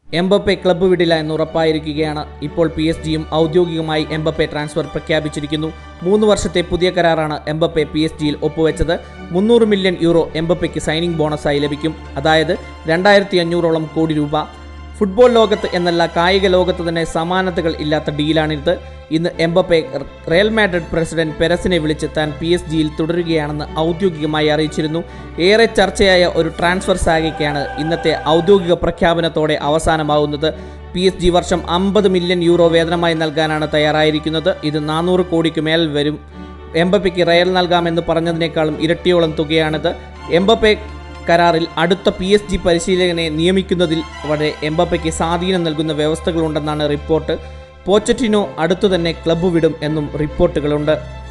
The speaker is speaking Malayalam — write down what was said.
എംബപ്പെ ക്ലബ്ബ് വിടില്ല എന്ന് ഉറപ്പായിരിക്കുകയാണ് ഇപ്പോൾ പി എസ് ജിയും ഔദ്യോഗികമായി എംബപ്പെ ട്രാൻസ്ഫർ പ്രഖ്യാപിച്ചിരിക്കുന്നു മൂന്ന് വർഷത്തെ പുതിയ കരാറാണ് എംബപ്പെ പി എസ് ജിയിൽ ഒപ്പുവെച്ചത് മുന്നൂറ് മില്യൺ യൂറോ എംബപ്പയ്ക്ക് സൈനിങ് ബോണസായി ലഭിക്കും അതായത് രണ്ടായിരത്തി അഞ്ഞൂറോളം കോടി രൂപ ഫുട്ബോൾ ലോകത്ത് എന്നല്ല കായിക ലോകത്ത് തന്നെ സമാനതകൾ ഇല്ലാത്ത ഡീലാണിത് ഇന്ന് എംബപ്പെ റയൽ മാഡ്രിഡ് പ്രസിഡന്റ് പെരസിനെ വിളിച്ച് താൻ പി എസ് ജിയിൽ തുടരുകയാണെന്ന് ഔദ്യോഗികമായി അറിയിച്ചിരുന്നു ഏറെ ചർച്ചയായ ഒരു ട്രാൻസ്ഫർ സാഗയ്ക്കാണ് ഇന്നത്തെ ഔദ്യോഗിക പ്രഖ്യാപനത്തോടെ അവസാനമാവുന്നത് പി എസ് ജി വർഷം അമ്പത് മില്യൺ യൂറോ വേതനമായി നൽകാനാണ് തയ്യാറായിരിക്കുന്നത് ഇത് നാനൂറ് കോടിക്ക് മേൽ വരും എംബപ്പയ്ക്ക് റയൽ നൽകാമെന്ന് പറഞ്ഞതിനേക്കാളും ഇരട്ടിയോളം തുകയാണിത് എംബപ്പെ കരാറിൽ അടുത്ത പി എസ് ജി പരിശീലകനെ നിയമിക്കുന്നതിൽ വരെ എംബപ്പയ്ക്ക് സ്വാധീനം നൽകുന്ന വ്യവസ്ഥകളുണ്ടെന്നാണ് റിപ്പോർട്ട് പോച്ചറ്റിനോ അടുത്തു തന്നെ ക്ലബ്ബ് വിടും എന്നും റിപ്പോർട്ടുകളുണ്ട്